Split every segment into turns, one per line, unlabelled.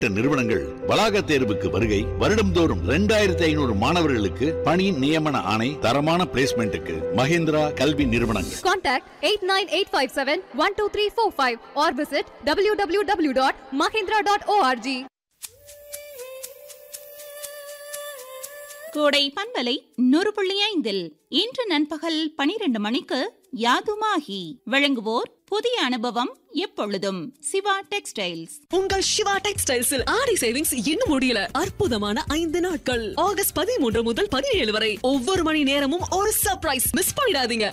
நிறுவனங்கள் வளாக தேர்வுக்கு வருகை வருடம்தோறும் இரண்டாயிரத்தி ஐநூறு மாணவர்களுக்கு பணி நியமன ஆணை தரமான பிளேஸ்மெண்ட்டுக்கு மகேந்திரா கல்வி நிறுவனங்கள்
Contact 89857-12345 or visit www.mahindra.org.
கோடை பண்பலை நூறு புள்ளி ஐந்தில் இன்று நண்பகல் பனிரெண்டு மணிக்கு யாதுமாகி வழங்குவோர் புதிய அனுபவம் எப்பொழுதும் சிவா டெக்ஸ்டைல்ஸ்
உங்கள் சிவா டெக்ஸ்டைல்ஸில் ஆடி சேவிங்ஸ் இன்னும் முடியல அற்புதமான ஐந்து நாட்கள் ஆகஸ்ட் பதிமூன்று முதல் பதினேழு வரை ஒவ்வொரு மணி நேரமும் ஒரு சர்ப்ரைஸ் மிஸ் பண்ணிடாதீங்க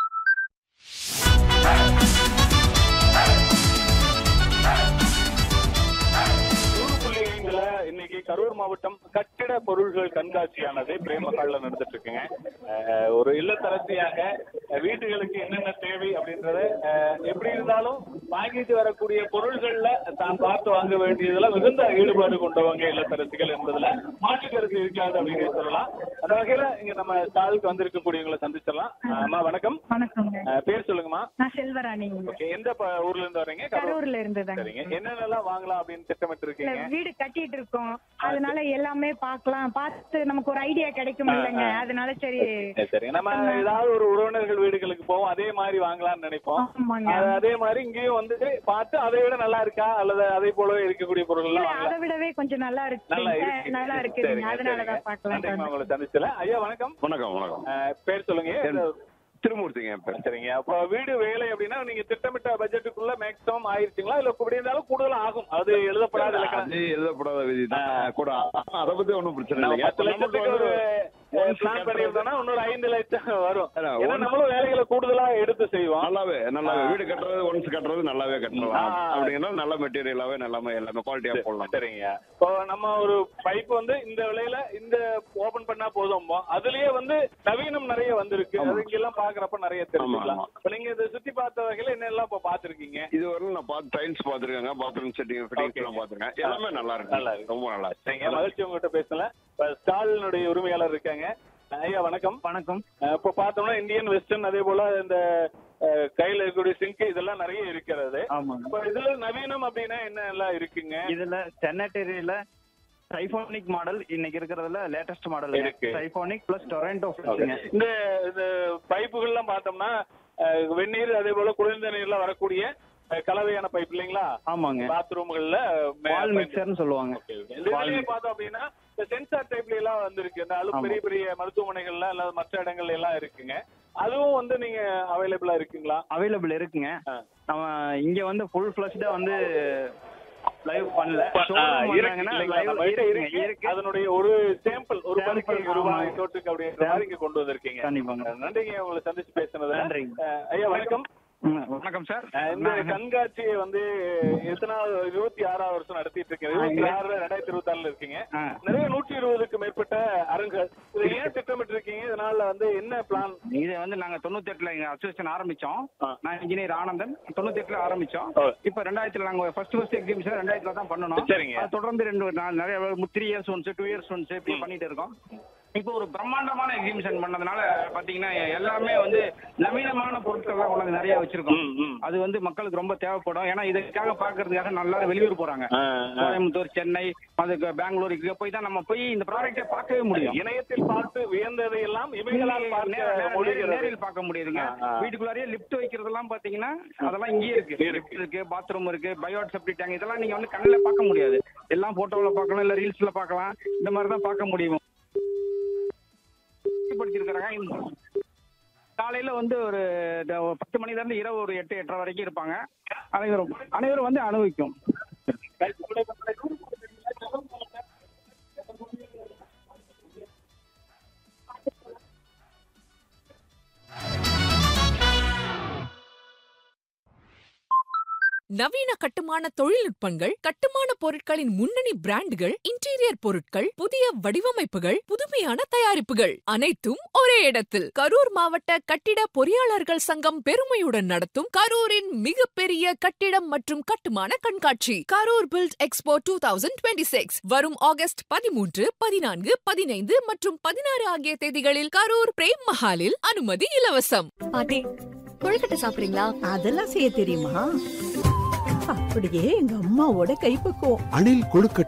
நூறு புள்ளி ஐந்துல இன்னைக்கு கரூர் மாவட்டம் கட்டிட பொருள்கள் கண்காட்சியானது பிரேமகால்ல நடந்துட்டு இருக்குங்க அஹ், ஒரு இல்லத்தரசியாக அஹ், வீட்டுகளுக்கு என்னென்ன தேவை அப்படின்றத அஹ், எப்படி இருந்தாலும் வாங்கிட்டு வரக்கூடிய பொருள்கள்ல தான் பார்த்து வாங்க வேண்டியதுல மிகுந்த ஈடுபாடு கொண்டவங்க இல்லத்தரசிகள் என்பதுல மாற்று கருத்து இருக்காது அப்படின்னு சொல்லலாம் அந்த வகையில இங்க நம்ம ஸ்டாலுக்கு வந்திருக்கக்கூடியவங்களை சந்திச்சிடலாம் அஹ், அம்மா வணக்கம்
வணக்கங்க
அஹ், பேர் சொல்லுங்கம்மா
நான் செல்வராணி
ஓகே எந்த ப- ஊர்ல இருந்து வரீங்க
கரூர்ல இருந்து தாங்க.
சரிங்க என்னென்னலாம் வாங்கலாம் அப்படின்னு திட்டமிட்டு
இல்ல,
இருக்கீங்க
வீடு கட்டிட்டு இருக்கோம் அதனால எல்லாமே பார்க்கலாம் பார்த்து நமக்கு ஒரு ஐடியா கிடைக்கும் இல்லைங்க அதனால சரி
சரி, சரி நம்ம ஏதாவது ஒரு உறவினர்கள் வீடுகளுக்கு போவோம் அதே மாதிரி வாங்கலாம்னு நினைப்போம்
ஆமாங்க.
அது அதே மாதிரி இங்கேயும் வந்துட்டு பார்த்து அதை விட நல்லா இருக்கா அல்லது அதை போலவே இருக்கக்கூடிய பொருள்
இல்ல,
எல்லாம்
அதை
வாங்கலாம்
விடவே கொஞ்சம் நல்லா இருக்கு
நல்லா இருக்கு
நல்லா இருக்குதுங்க
சரிங்க,
அதனாலதான்
சரிங்க.
பார்க்கலாம்
நன்றிம்மா, உங்களை சந்திச்சல ஐயா வணக்கம்
வணக்கம் வணக்கம்
அஹ், பேர் சொல்லுங்க
திருமூர்த்திங்க என் பேர்
சரிங்க அப்போ வீடு வேலை அப்படின்னா நீங்க திட்டமிட்ட பட்ஜெட்டுக்குள்ள மேக்ஸிமம் ஆயிருச்சுங்களா இல்ல இப்படி இருந்தாலும் கூடுதலா ஆகும் அது எழுதப்படாத இலக்கணம்
அது எழுதப்படாத விதி தான் கூட அதை பத்தி ஒன்றும் பிரச்சனை
நம்ம
இல்லைங்க
பத்து
நமக்கு
லட்சத்துக்கு
வந்து
ஒரு
once
பிளான்
கட்டுறது-
பண்ணியிருந்தோம்னா இன்னொரு ஐந்து லட்சம் வரும்
அதான்,
ஏன்னா
once-
நம்மளும் வேலைகளை கூடுதலா எடுத்து செய்வோம்
நல்லாவே நல்லாவே வீடு கட்டுறது ஒன்ஸ் கட்டுறது நல்லாவே கட்டலாம்
ஆ.
அப்படிங்கன்னா நல்ல மெட்டீரியலாவே நல்லாமே எல்லாமே குவாலிட்டியா போடலாம்
சரிங்க இப்போ நம்ம ஒரு பைப் வந்து இந்த விலையில இந்த ஓபன் பண்ணா போதும் அதுலயே வந்து நவீனம் நிறைய வந்திருக்கு
ஆமா.
அது இங்கெல்லாம் பாக்குறப்ப நிறைய தெரிஞ்சுக்கலாம்
ஆமா.
இப்ப நீங்க இதை சுத்தி பார்த்த வகையில என்னெல்லாம் இப்ப பாத்திருக்கீங்க
இது வரையும் நான் பார்த்து டைல்ஸ் பார்த்துருக்கேங்க பாத்ரூம் செட்டிங் ஃபிட்டிங்ஸ் எல்லாம் பார்த்துருக்கேன் எல்லாமே நல்லா இருக்கு
நல்லா இருக்கு.
ரொம்ப நல்லா
சரிங்க
இருக்கு
மகிழ்ச்சி உங்ககிட்ட பேசல இப்ப ஸ்டாலினுடைய உரிமையாளர் இருக்காங்க ஐயா வணக்கம்
வணக்கம்
அஹ் இப்ப பார்த்தோம்னா இந்தியன் வெஸ்டர்ன் அதே போல இந்த அஹ், கையில இருக்கக்கூடிய சிங்க் இதெல்லாம் நிறைய இருக்கிறது
ஆமாங்க
இப்ப இதுல நவீனம் அப்படின்னா என்ன எல்லாம் இருக்குங்க
இதுல சென்னட்டரியில டைஃபோனிக் மாடல் இன்னைக்கு இருக்கிறதுல லேட்டஸ்ட் மாடல்
இருக்கு.
டைஃபோனிக் பிளஸ் டொரண்டோ
Okay. இந்த இந்த பைப்புகள்லாம் பார்த்தோம்னா அஹ், வெந்நீர் அதே போல குளிர்ந்த நீர்ல வரக்கூடிய அஹ், கலவையான பைப் இல்லைங்களா
ஆமாங்க
பாத்ரூம்கள்ல
வால் மிக்சர்னு சொல்லுவாங்க
இதுலயே பார்த்தோம் அப்படின்னா இந்த சென்சார் டைப்ல எல்லாம் வந்திருக்கு இந்த அளவு
ஆமா.
பெரிய பெரிய மருத்துவமனைகள்ல அல்லது மற்ற இடங்கள்ல எல்லாம் இருக்குங்க அதுவும் வந்து நீங்க அவைலபிளா இருக்குங்களா
அவைலபிள் இருக்குங்க
ஆ.
நம்ம இங்க வந்து ஃபுல் ஃபிளஷ்டா வந்து லைவ் பண்ணல
ஆ,
Showroom
இருக்கு
வந்தாங்கன்னா
இல்லைங்களா?
live
நம்மகிட்ட
இருக்குங்க,
இருக்கு. அதனுடைய ஒரு சாம்பிள் ஒரு
Sample,
படுக்கை ரூபாய்
ஆமா.
தோட்டுக்கு அப்படின்ற மாதிரி இங்க கொண்டு வந்திருக்கீங்க
கண்டிப்பாங்க
நன்றிங்க உங்களை சந்திச்சு பேசுனது
நன்றிங்க.
அஹ், ஐயா வணக்கம்
ம், வணக்கம் சார்
அஹ், இந்த கண்காட்சியை வந்து எத்தனாவது இருபத்தி ஆறாவது வருஷம் நடத்திட்டு இருக்கீங்க இருபத்தி ஆறு ரெண்டாயிரத்தி இருபத்தி ஆறுல இருக்கீங்க
ஆ.
நிறைய நூற்றி இருபதுக்கு மேற்பட்ட அரங்குகள் இதை ஏன் திட்டமிட்டு இருக்கீங்க இதனால வந்து என்ன பிளான்
இதை வந்து நாங்க தொண்ணூத்தி எட்டுல எங்க அசோசியேஷன் ஆரம்பிச்சோம்
ஆ.
நான் இன்ஜினியர் ஆனந்தன் தொண்ணூத்தி எட்டுல ஆரம்பிச்சோம்
ஓ.
இப்ப ரெண்டாயிரத்துல நாங்க ஃபர்ஸ்ட் ஃபர்ஸ்ட் எக்ஸிபிஷன் ரெண்டாயிரத்துல தான் பண்ணணும்
சரிங்க.
அது தொடர்ந்து ரெண்டு நாள் நிறைய three years once two years once இப்படி பண்ணிட்டு இருக்கோம் இப்போ ஒரு பிரம்மாண்டமான எக்ஸிபிஷன் பண்ணதுனால பாத்தீங்கன்னா எல்லாமே வந்து நவீனமான பொருட்கள்லாம் கொண்டாந்து நிறைய வச்சிருக்கோம்
ம், ம்.
அது வந்து மக்களுக்கு ரொம்ப தேவைப்படும் ஏன்னா இதுக்காக பாக்குறதுக்காக நல்லா வெளியூர் போறாங்க கோயம்புத்தூர் சென்னை அதுக்கு பெங்களூர் இங்க போய் தான் நம்ம போய் இந்த ப்ராடக்ட்டை பார்க்கவே முடியும்
இணையத்தில் பார்த்து வியந்ததை எல்லாம் இவைகளால்
நேரில்
பார்க்க
நேரில் நேரில்
முடிகிறது
நேரில் பார்க்க முடியுதுங்க
ஆ, ஆ.
வீட்டுக்குள்ளாரே லிஃப்ட் வைக்கிறதெல்லாம் பாத்தீங்கன்னா அதெல்லாம் இங்கேயே இருக்கு
இருக்கு.
லிஃப்ட் இருக்கு பாத்ரூம் இருக்கு பயோட் செப்டி டேங்க் இதெல்லாம் நீங்க வந்து கண்ணுல பார்க்க முடியாது எல்லாம் போட்டோல பார்க்கலாம் இல்ல ரீல்ஸ்ல பார்க்கலாம் இந்த மாதிரி தான் பார்க்க முடியும் படிச்சிருக்கிறாங்க இந்த- காலையில வந்து ஒரு த- ஒரு பத்து மணில இருந்து இரவு ஒரு எட்டு எட்டரை வரைக்கும் இருப்பாங்க அனைவரும் அனைவரும் வந்து அனுபவிக்கும்
நவீன கட்டுமான தொழில்நுட்பங்கள் கட்டுமான பொருட்களின் முன்னணி பிராண்டுகள் இன்டீரியர் பொருட்கள் புதிய வடிவமைப்புகள் புதுமையான தயாரிப்புகள் அனைத்தும் ஒரே இடத்தில் கரூர் மாவட்ட கட்டிட பொறியாளர்கள் சங்கம் பெருமையுடன் நடத்தும் கரூரின் மிகப்பெரிய கட்டிடம் மற்றும் கட்டுமான கண்காட்சி Karur build expo two thousand twenty six வரும் ஆகஸ்ட் பதிமூன்று பதினான்கு பதினைந்து மற்றும் பதினாறு ஆகிய தேதிகளில் கரூர் பிரேம் மஹாலில் அனுமதி இலவசம்
பாட்டி கொழுக்கட்டை சாப்பிடுறீங்களா
அதெல்லாம் செய்ய தெரியுமா
அப்படியே எங்க அம்மாவோட கைப்பக்குவம்
அணில் கொழுக்கட்டை